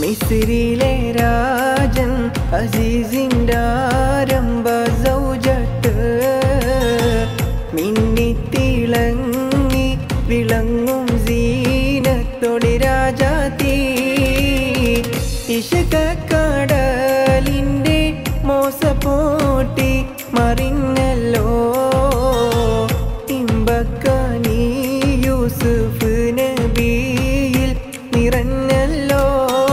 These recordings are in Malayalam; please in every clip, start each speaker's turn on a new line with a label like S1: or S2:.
S1: മിസിരിലെ രാജൻ അസീസിൻ്റെ ആരംഭ സൗജത്ത് മിന്നിത്തിളങ്ങി വിളങ്ങും സീനത്തൊളി രാജാത്തീ ഇഷകക്കടലിൻ്റെ മോസപ്പോട്ടി മറിഞ്ഞല്ലോ ഇമ്പക്കനി യൂസുഫ് നബിയിൽ നിറഞ്ഞല്ലോ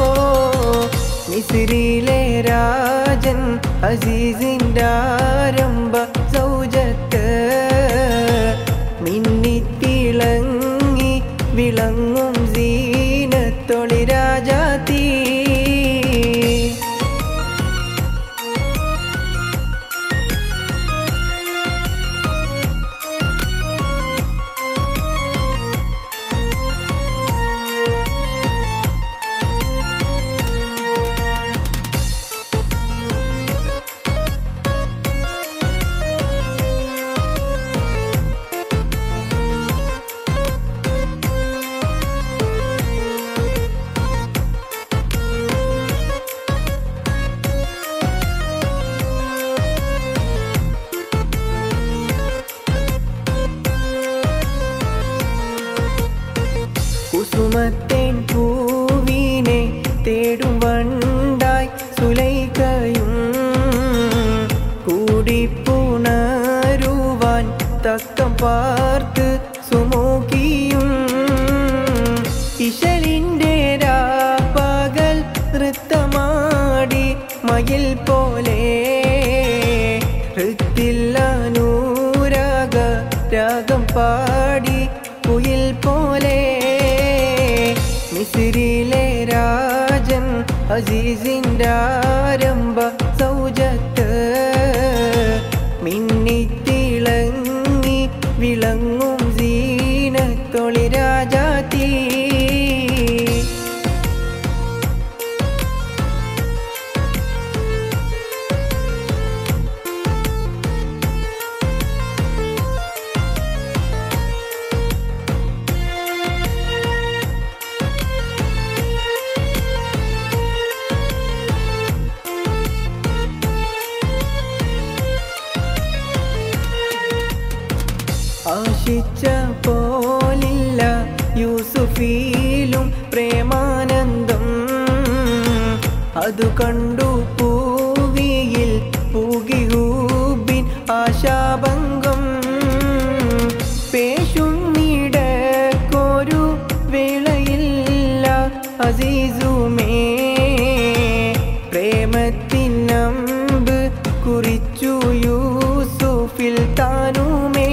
S1: മിസിരിലെ രാജൻ അസീസിൻ്റെ ആരംഭ സൗജത്ത് മിന്നിത്തിളങ്ങി വിളങ്ങും സീനത്തൊളി രാജാത്തീ കുസുമത്തേൻ പൂവിനെ തേടും വണ്ടായി സുലൈകയും കൂടിപ്പുണരുവാൻ തക്കം പാർത്ത് സുമുഖിയും ഇശലിൻ്റെ രാപ്പകൽ നൃത്തമാടി മയിൽ പോലെ ഹൃത്തില്ലനൂരാഗ രാഗം പാടി കുയിൽ പോലെ മിസിരിലെ രാജൻ അസീസിൻ്റെ ആരംഭ സൗജത്ത് മിന്നിത്തിളങ്ങി വിളങ്ങും സീനത്തൊളി രാജാത്തീ ആശിച്ച പോലില്ല യൂസുഫീലും പ്രേമാനന്ദം അതു കണ്ടു പൂവിയിൽ പൂകിഹൂബിൻ ആശാഭംഗം പേശുന്നിടക്കൊരു വേളയില്ല അസീസുമേ പ്രേമത്തിനമ്പ് കുറിച്ചു യൂസുഫിൽ താനുമേ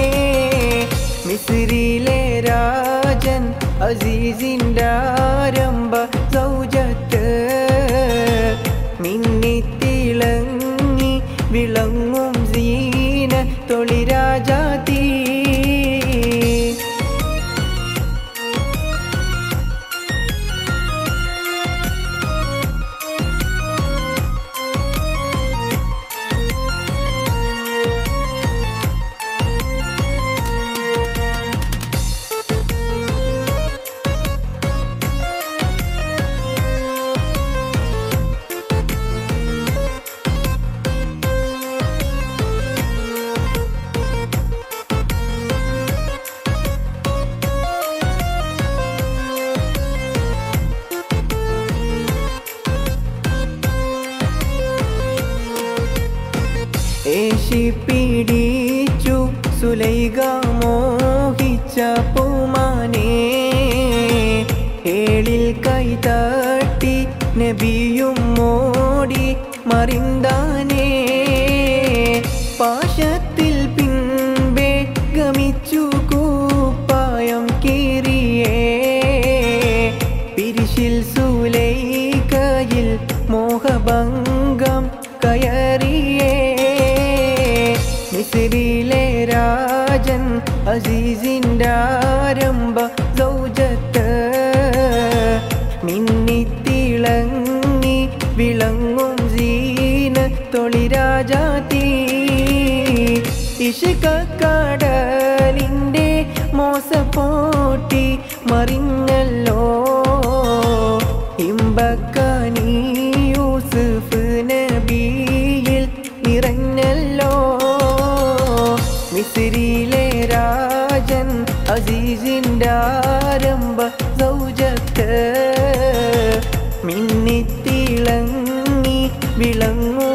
S1: മിസ്രിലെ രാജൻ അസീസിൻ്റെ ആരംഭ സൗജത്ത് മിന്നിത്തിളങ്ങി വിളങ്ങും സീന തൊളി രാജാത്തീ ഏശി പിടിച്ചു സുലൈക മോഹിച്ച പൂമാനേ ഏളിൽ കൈതട്ടി നബിയും മോടി മറിന്താനേ പാശത്തിൽ പിൻപേ ഗമിച്ചു കൂപ്പായം കീറിയേ പിരിശിൽ സുലൈകയിൽ മോഹഭംഗം കയറിയേ മിസിരിലെ രാജൻ അസീസിൻ്റെ ആരംഭ സൗജത്ത് മിന്നിത്തിളങ്ങി വിളങ്ങും സീന തൊളി രാജാത്തീ ഇഷ്കക്കടലിൻ്റെ മോസപ്പോട്ടി മറിഞ്ഞല്ലോ ഇമ്പക്ക അസീസിൻ്റെ ആരംഭ സൗജത്ത് മിന്നിത്തിളങ്ങി വിളങ്ങും